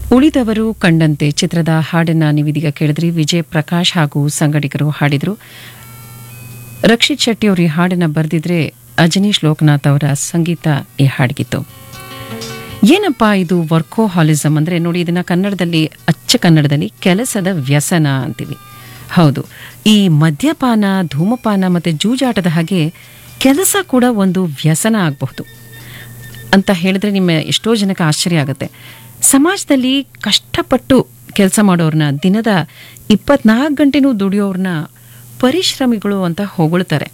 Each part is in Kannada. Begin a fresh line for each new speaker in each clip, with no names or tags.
ಉಳಿದವರು ಕಂಡಂತೆ ಚಿತ್ರದ ಹಾಡನ್ನ ನೀವಿದೀಗ ಕೇಳಿದ್ರಿ ವಿಜಯ್ ಪ್ರಕಾಶ್ ಹಾಗೂ ಸಂಗಡಿಗರು ಹಾಡಿದ್ರು ರಕ್ಷಿತ್ ಶೆಟ್ಟಿ ಅವರು ಈ ಹಾಡನ್ನ ಬರೆದಿದ್ರೆ ಅಜನೀಶ್ ಲೋಕನಾಥ್ ಅವರ ಸಂಗೀತ ಈ ಹಾಡಿಗಿತ್ತು ಏನಪ್ಪ ಇದು ವರ್ಕೋಹಾಲಿಸಮ್ ಅಂದ್ರೆ ನೋಡಿ ಇದನ್ನ ಕನ್ನಡದಲ್ಲಿ ಅಚ್ಚ ಕನ್ನಡದಲ್ಲಿ ಕೆಲಸದ ವ್ಯಸನ ಅಂತೀವಿ ಹೌದು ಈ ಮದ್ಯಪಾನ ಧೂಮಪಾನ ಮತ್ತೆ ಜೂಜಾಟದ ಹಾಗೆ ಕೆಲಸ ಕೂಡ ಒಂದು ವ್ಯಸನ ಆಗಬಹುದು ಅಂತ ಹೇಳಿದ್ರೆ ನಿಮ್ಮ ಎಷ್ಟೋ ಜನಕ್ಕೆ ಆಶ್ಚರ್ಯ ಆಗುತ್ತೆ ಸಮಾಜದಲ್ಲಿ ಕಷ್ಟಪಟ್ಟು ಕೆಲಸ ಮಾಡೋರ್ನ ದಿನದ ಇಪ್ಪತ್ನಾಲ್ಕು ಗಂಟೆನೂ ದುಡಿಯೋರ್ನ ಪರಿಶ್ರಮಿಗಳು ಅಂತ ಹೊಗಳ್ತಾರೆ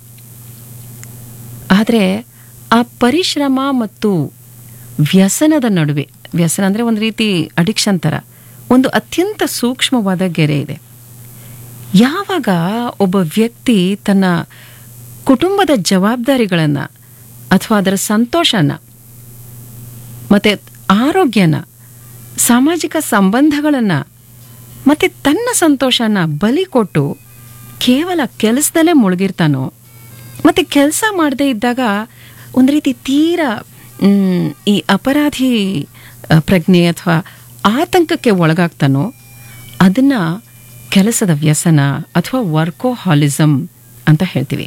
ಆದರೆ ಆ ಪರಿಶ್ರಮ ಮತ್ತು ವ್ಯಸನದ ನಡುವೆ ವ್ಯಸನ ಅಂದರೆ ಒಂದು ರೀತಿ ಅಡಿಕ್ಷನ್ ಥರ ಒಂದು ಅತ್ಯಂತ ಸೂಕ್ಷ್ಮವಾದ ಗೆರೆ ಇದೆ ಯಾವಾಗ ಒಬ್ಬ ವ್ಯಕ್ತಿ ತನ್ನ ಕುಟುಂಬದ ಜವಾಬ್ದಾರಿಗಳನ್ನು ಅಥವಾ ಅದರ ಸಂತೋಷನ ಮತ್ತು ಆರೋಗ್ಯನ ಸಾಮಾಜಿಕ ಸಂಬಂಧಗಳನ್ನು ಮತ್ತು ತನ್ನ ಸಂತೋಷನ ಬಲಿ ಕೊಟ್ಟು ಕೇವಲ ಕೆಲಸದಲ್ಲೇ ಮುಳುಗಿರ್ತಾನೋ ಮತ್ತು ಕೆಲಸ ಮಾಡದೇ ಇದ್ದಾಗ ಒಂದು ರೀತಿ ತೀರಾ ಮ್, ಈ ಅಪರಾಧಿ ಅ, ಪ್ರಜ್ಞೆ ಅಥವಾ ಆತಂಕಕ್ಕೆ ಒಳಗಾಗ್ತಾನೋ ಅದನ್ನ ಕೆಲಸದ ವ್ಯಸನ ಅಥವಾ ವರ್ಕೋಹಾಲಿಸಮ್ ಅಂತ ಹೇಳ್ತೀವಿ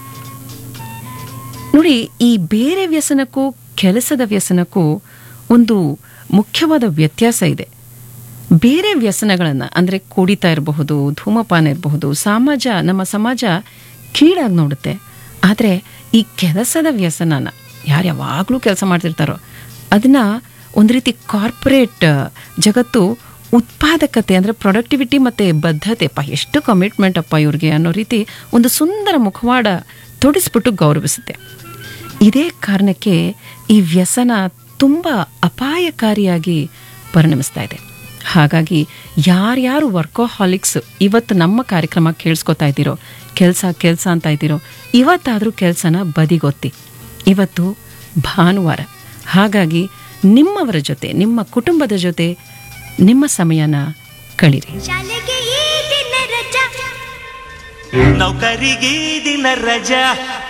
ನೋಡಿ ಈ ಬೇರೆ ವ್ಯಸನಕ್ಕೂ ಕೆಲಸದ ವ್ಯಸನಕ್ಕೂ ಒಂದು ಮುಖ್ಯವಾದ ವ್ಯತ್ಯಾಸ ಇದೆ ಬೇರೆ ವ್ಯಸನಗಳನ್ನು ಅಂದರೆ ಕುಡಿತಾ ಇರಬಹುದು ಧೂಮಪಾನ ಇರಬಹುದು ಸಮಾಜ ನಮ್ಮ ಸಮಾಜ ಕೀಳಾಗಿ ನೋಡುತ್ತೆ ಆದರೆ ಈ ಕೆಲಸದ ವ್ಯಸನನ ಯಾರು ಯಾವಾಗಲೂ ಕೆಲಸ ಮಾಡ್ತಿರ್ತಾರೋ ಅದನ್ನ ಒಂದು ರೀತಿ ಕಾರ್ಪೊರೇಟ್ ಜಗತ್ತು ಉತ್ಪಾದಕತೆ ಅಂದರೆ ಪ್ರೊಡಕ್ಟಿವಿಟಿ ಮತ್ತು ಬದ್ಧತೆ ಪ ಎಷ್ಟು ಕಮಿಟ್ಮೆಂಟ್ ಅಪ್ಪ ಇವ್ರಿಗೆ ಅನ್ನೋ ರೀತಿ ಒಂದು ಸುಂದರ ಮುಖವಾಡ ತೊಡಿಸ್ಬಿಟ್ಟು ಗೌರವಿಸುತ್ತೆ ಇದೇ ಕಾರಣಕ್ಕೆ ಈ ವ್ಯಸನ ತುಂಬ ಅಪಾಯಕಾರಿಯಾಗಿ ಪರಿಣಮಿಸ್ತಾ ಇದೆ ಹಾಗಾಗಿ ಯಾರ್ಯಾರು ವರ್ಕೋಹಾಲಿಕ್ಸ್ ಇವತ್ತು ನಮ್ಮ ಕಾರ್ಯಕ್ರಮ ಕೇಳಿಸ್ಕೊತಾ ಇದ್ದೀರೋ ಕೆಲಸ ಕೆಲಸ ಅಂತ ಇದ್ದೀರೋ ಇವತ್ತಾದರೂ ಕೆಲಸನ ಬದಿಗೊತ್ತಿ ಇವತ್ತು ಭಾನುವಾರ ಹಾಗಾಗಿ ನಿಮ್ಮವರ ಜೊತೆ ನಿಮ್ಮ ಕುಟುಂಬದ ಜೊತೆ ನಿಮ್ಮ ಸಮಯನ ಕಳೀರಿ
ಶಾಲೆಗೆ ಈ ದಿನ ರಜಾ
ನೌಕರಿಗೆ ದಿನ ರಜಾ